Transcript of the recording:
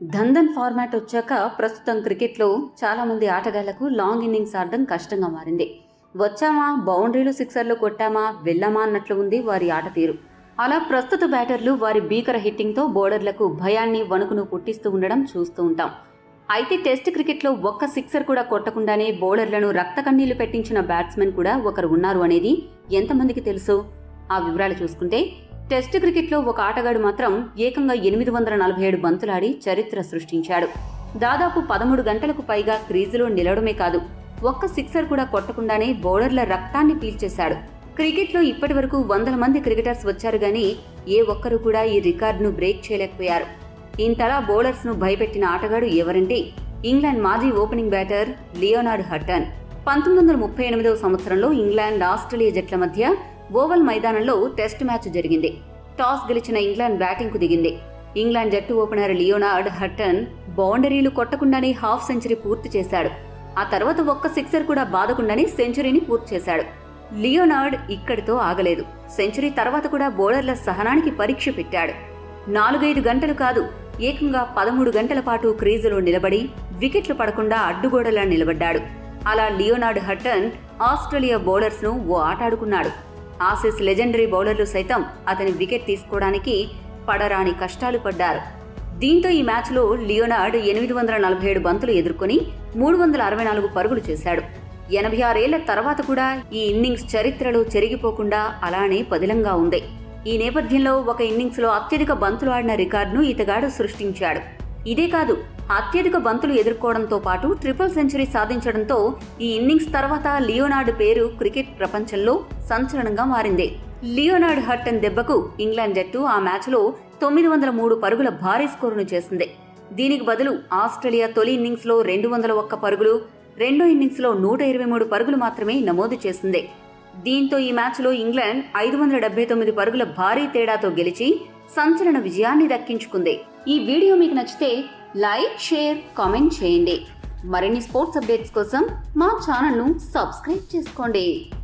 ధందన్ format వచ్చాక ప్రస్తుతం క్రికెట్లో చాలా మంది ఆటగాళ్లకు లాంగ్ ఇన్నింగ్స్ ఆడడం కష్టంగా మారింది వచ్చామా బౌండరీలు సిక్సర్లు కొట్టామా వెళ్ళామా అన్నట్లు ఉంది వారి ఆట తీరు అలా ప్రస్తుత బ్యాటర్లు వారి భీకర హిట్టింగ్తో బౌలర్లకు భయాన్ని వణుకును పుట్టిస్తూ ఉండడం చూస్తూ ఉంటాం అయితే టెస్ట్ క్రికెట్లో ఒక్క సిక్సర్ కూడా కొట్టకుండానే బౌలర్లను రక్త కన్నీళ్లు పెట్టించిన బ్యాట్స్మెన్ కూడా ఒకరు ఉన్నారు అనేది ఎంతమందికి తెలుసు ఆ వివరాలు చూసుకుంటే టెస్ట్ క్రికెట్లో ఒక ఆటగాడు మాత్రం ఏకంగా ఎనిమిది వందల నలభై ఏడు బంతులాడి చరిత్ర సృష్టించాడు దాదాపు పదమూడు గంటలకు పైగా క్రీజులో నిలవడమే కాదు ఒక్క సిక్సర్ కూడా కొట్టకుండానే బౌలర్ల రక్తాన్ని పీల్చేశాడు క్రికెట్లో ఇప్పటి వరకు వందల మంది క్రికెటర్స్ వచ్చారు గానీ ఏ ఒక్కరు కూడా ఈ రికార్డును బ్రేక్ చేయలేకపోయారు ఇంతలా బౌలర్స్ ను భయపెట్టిన ఆటగాడు ఎవరంటే ఇంగ్లాండ్ మాజీ ఓపెనింగ్ బ్యాటర్ లియోనార్డ్ హట్టన్ పంతొమ్మిది వందల ముప్పై ఎనిమిదవ సంవత్సరంలో ఇంగ్లాండ్ ఆస్ట్రేలియా జట్ల మధ్య ఓవల్ మైదానంలో టెస్ట్ మ్యాచ్ జరిగింది టాస్ గెలిచిన ఇంగ్లాండ్ బ్యాటింగ్ కు దిగింది ఇంగ్లాండ్ జట్టు ఓపెనర్ లియోనార్డ్ హట్టన్ బౌండరీలు కొట్టకుండానే హాఫ్ సెంచరీ పూర్తి చేశాడు ఆ తర్వాత ఒక్క సిక్సర్ కూడా బాదకుండానే సెంచరీని పూర్తి చేశాడు లియోనార్డ్ ఇక్కడితో ఆగలేదు సెంచరీ తర్వాత కూడా బౌలర్ల సహనానికి పరీక్ష పెట్టాడు నాలుగైదు గంటలు కాదు ఏకంగా పదమూడు గంటల పాటు క్రీజులో నిలబడి వికెట్లు పడకుండా అడ్డుగోడలా నిలబడ్డాడు అలా లియోనార్డ్ హట్టన్ ఆస్ట్రేలియా బౌలర్స్ ను ఓ ఆటాడుకున్నాడు ఆసీస్ లెజెండరీ బౌలర్లు సైతం అతని వికెట్ తీసుకోవడానికి పడరాని కష్టాలు పడ్డారు దీంతో ఈ మ్యాచ్లో లియోనార్డ్ ఎనిమిది వందల నలభై ఏడు బంతులు ఎదుర్కొని మూడు వందల అరవై నాలుగు పరుగులు చేశాడు ఎనభై ఆరేళ్ల తర్వాత కూడా ఈ ఇన్నింగ్స్ చరిత్రలో చెరిగిపోకుండా అలానే పదిలంగా ఉంది ఈ నేపథ్యంలో ఒక ఇన్నింగ్స్ లో అత్యధిక బంతులు ఆడిన రికార్డును ఇతగాడు సృష్టించాడు ఇదే కాదు అత్యధిక బంతులు ఎదుర్కోవడంతో పాటు ట్రిపుల్ సెంచరీ సాధించడంతో ఈ ఇన్నింగ్స్ తర్వాత లియోనార్డ్ పేరు క్రికెట్ ప్రపంచంలో సంచలనంగా మారింది లియోనార్డ్ హట్టన్ దెబ్బకు ఇంగ్లాండ్ జట్టు ఆ మ్యాచ్లో తొమ్మిది వందల మూడు పరుగుల భారీ స్కోరును చేసింది దీనికి బదులు ఆస్ట్రేలియా తొలి ఇన్నింగ్స్లో రెండు వందల ఒక్క పరుగులు రెండో ఇన్నింగ్స్లో నూట ఇరవై మూడు పరుగులు మాత్రమే నమోదు చేసింది దీంతో ఈ మ్యాచ్లో ఇంగ్లాండ్ ఐదు వందల డెబ్బై తొమ్మిది పరుగుల భారీ తేడాతో గెలిచి సంచలన విజయాన్ని దక్కించుకుంది ఈ వీడియో మీకు నచ్చితే లైక్ షేర్ కామెంట్ చేయండి మరిన్ని స్పోర్ట్స్ అప్డేట్స్ కోసం మా ఛానల్ను సబ్స్క్రైబ్ చేసుకోండి